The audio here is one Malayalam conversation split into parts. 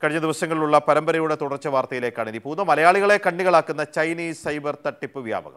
കഴിഞ്ഞ ദിവസങ്ങളിലുള്ള പരമ്പരയുടെ തുടർച്ച വാർത്തയിലേക്കാണ് ഇനി പോകുന്നത് മലയാളികളെ കണ്ണികളാക്കുന്ന ചൈനീസ് സൈബർ തട്ടിപ്പ് വ്യാപകം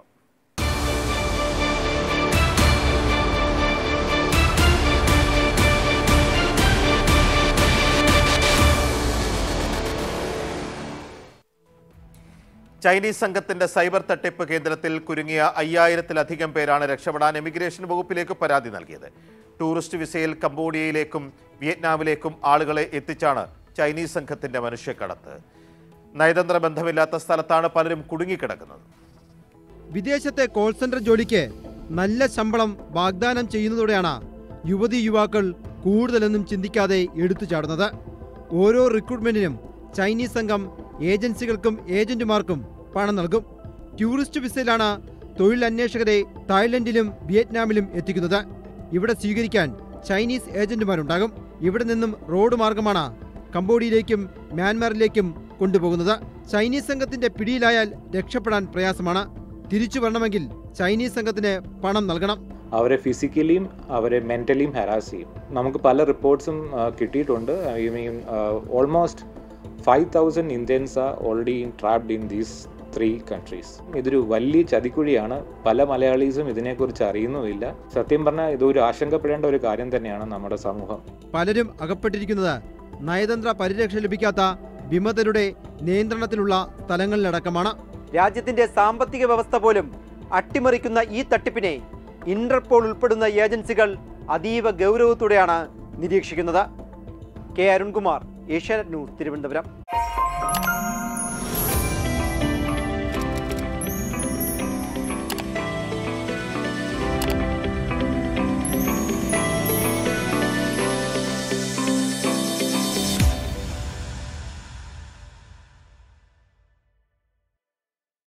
ചൈനീസ് സംഘത്തിന്റെ സൈബർ തട്ടിപ്പ് കേന്ദ്രത്തിൽ കുരുങ്ങിയ അയ്യായിരത്തിലധികം പേരാണ് രക്ഷപ്പെടാൻ എമിഗ്രേഷൻ വകുപ്പിലേക്ക് പരാതി നൽകിയത് ടൂറിസ്റ്റ് വിസയിൽ കംബോഡിയയിലേക്കും വിയറ്റ്നാമിലേക്കും ആളുകളെ എത്തിച്ചാണ് ചൈനീസ് സംഘത്തിന്റെ മനുഷ്യക്കടത്ത് നയതന്ത്ര ബന്ധമില്ലാത്ത സ്ഥലത്താണ് പലരും കുടുങ്ങിക്കിടക്കുന്നത് വിദേശത്തെ കോൾ സെന്റർ ജോലിക്ക് നല്ല ശമ്പളം വാഗ്ദാനം ചെയ്യുന്നതോടെയാണ് യുവതി യുവാക്കൾ കൂടുതലൊന്നും ചിന്തിക്കാതെ എടുത്തു ചാടുന്നത് ഓരോ റിക്രൂട്ട്മെന്റിനും ചൈനീസ് സംഘം ഏജൻസികൾക്കും ഏജന്റുമാർക്കും പണം നൽകും ടൂറിസ്റ്റ് വിസയിലാണ് തൊഴിലന്വേഷകരെ തായ്ലൻഡിലും വിയറ്റ്നാമിലും എത്തിക്കുന്നത് ഇവിടെ സ്വീകരിക്കാൻ ചൈനീസ് ഏജന്റുമാരുണ്ടാകും ഇവിടെ നിന്നും റോഡ് മാർഗമാണ് കംബോഡിയയിലേക്കും മ്യാൻമാറിലേക്കും കൊണ്ടുപോകുന്നത് ചൈനീസ് സംഘത്തിന്റെ പിടിയിലായാൽ രക്ഷപ്പെടാൻ പ്രയാസമാണ് തിരിച്ചു വരണമെങ്കിൽ ചൈനീസ് സംഘത്തിന് പണം നൽകണം അവരെ ഫിസിക്കലിയും അവരെ മെൻ്റലിയും ഹരാസ് ചെയ്യും നമുക്ക് പല റിപ്പോർട്ട്സും കിട്ടിയിട്ടുണ്ട് I mean almost five thousand Indians are already trapped in these three countries ഇതൊരു വലിയ ചതിക്കുഴിയാണ് പല മലയാളീസും ഇതിനെക്കുറിച്ച് അറിയുന്നുമില്ല സത്യം പറഞ്ഞാൽ ഇതൊരു ആശങ്കപ്പെടേണ്ട ഒരു കാര്യം തന്നെയാണ് നമ്മുടെ സമൂഹം പലരും അകപ്പെട്ടിരിക്കുന്നത് നയതന്ത്ര പരിരക്ഷ ലഭിക്കാത്ത വിമതരുടെ നിയന്ത്രണത്തിലുള്ള സ്ഥലങ്ങളിലടക്കമാണ് രാജ്യത്തിന്റെ സാമ്പത്തിക വ്യവസ്ഥ പോലും അട്ടിമറിക്കുന്ന ഈ തട്ടിപ്പിനെ ഇന്റർപോൾ ഉൾപ്പെടുന്ന ഏജൻസികൾ അതീവ ഗൗരവത്തോടെയാണ് നിരീക്ഷിക്കുന്നത് കെ അരുൺകുമാർ ഏഷ്യാനെറ്റ് ന്യൂസ് തിരുവനന്തപുരം